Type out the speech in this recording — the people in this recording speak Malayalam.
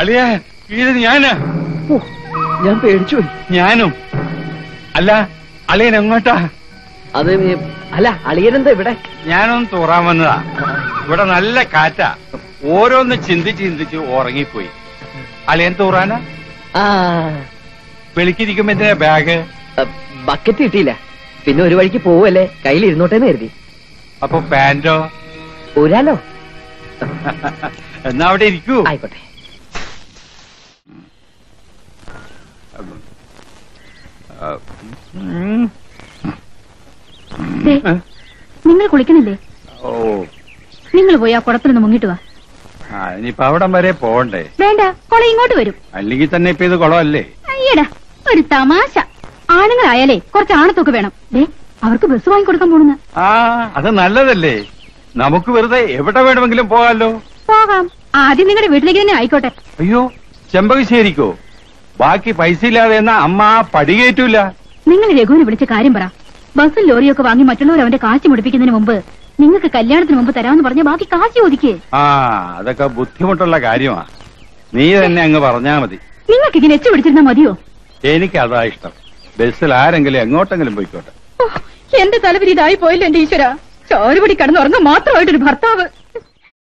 അളിയ ഇത് ഞാനാ ഓ, ഞാൻ പേടിച്ചു പോയി ഞാനും അല്ല അളിയൻ എങ്ങോട്ടാ അത് ഈ- അല്ല അളിയനെന്താ ഇവിടെ ഞാനൊന്ന് തൂറാൻ വന്നതാ ഇവിടെ നല്ല കാറ്റാ ഓരോന്ന് ചിന്തിച്ച് ചിന്തിച്ച് ഉറങ്ങിപ്പോയി അളിയൻ തൂറാനാ ആ വെളിക്കിരിക്കുമ്പോ എന്തിനാ ബാഗ് ബക്കറ്റ് കിട്ടിയില്ല പിന്നെ ഒരു വഴിക്ക് പോവല്ലേ കയ്യിൽ ഇരുന്നോട്ടേന്ന് കരുതി അപ്പൊ പാന്റോ ഒരാലോ എന്നാ അവിടെ ഇരിക്കൂ ആയിക്കോട്ടെ ഉം. ദേ, നിങ്ങൾ കുളിക്കുന്നില്ലേ ഓ നിങ്ങൾ പോയി ആ കുളത്തിലൊന്ന് മുങ്ങിട്ട് വാ ആ ഇനിയിപ്പൊ അവിടം വരെ പോകണ്ടേ വേണ്ട കുളം ഇങ്ങോട്ട് വരും അല്ലെങ്കിൽ തന്നെ ഇപ്പൊ ഇത് കുളമല്ലേ അയ്യടാ ഒരു തമാശ ആണുങ്ങളായാലേ കുറച്ച് ആണത്തൊക്കെ വേണം ദേ അവർക്ക് ബസ് വാങ്ങിക്കൊടുക്കാൻ പോണെന്ന് ആ അത് നല്ലതല്ലേ നമുക്ക് വെറുതെ എവിടെ വേണമെങ്കിലും പോകാലോ പോകാം ആദ്യം നിങ്ങളുടെ വീട്ടിലേക്ക് തന്നെ ആയിക്കോട്ടെ അയ്യോ ചെമ്പകശ്ശേരിക്കോ ബാക്കി പൈസ ഇല്ലാതെ എന്നാ അമ്മ ആ പടി കയറ്റൂല നിങ്ങൾ രഘുവിനെ വിളിച്ച കാര്യം പറ ബസ്സും ലോറിയൊക്കെ വാങ്ങി മറ്റുള്ളവർ അവന്റെ കാശ് മുടിപ്പിക്കുന്നതിന് മുമ്പ് നിങ്ങൾക്ക് കല്യാണത്തിന് മുമ്പ് തരാമെന്ന് പറഞ്ഞ ബാക്കി കാശ് ചോദിക്കേ ആ അതൊക്കെ ബുദ്ധിമുട്ടുള്ള കാര്യമാ നീ തന്നെ അങ്ങ് പറഞ്ഞാ മതി നിങ്ങൾക്ക് ഇങ്ങനെ എച്ചു പിടിച്ചിരുന്നാ മതിയോ എനിക്ക് അതാ ഇഷ്ടം ബസ്സിൽ ആരെങ്കിലും എങ്ങോട്ടെങ്കിലും പോയിക്കോട്ടെ ഓ, എന്റെ തലവിരി ഇതായി പോയില്ല എന്റെ ഈശ്വര ചോരുപടി കടന്നുറങ്ങാൻ മാത്രമായിട്ടൊരു ഭർത്താവ്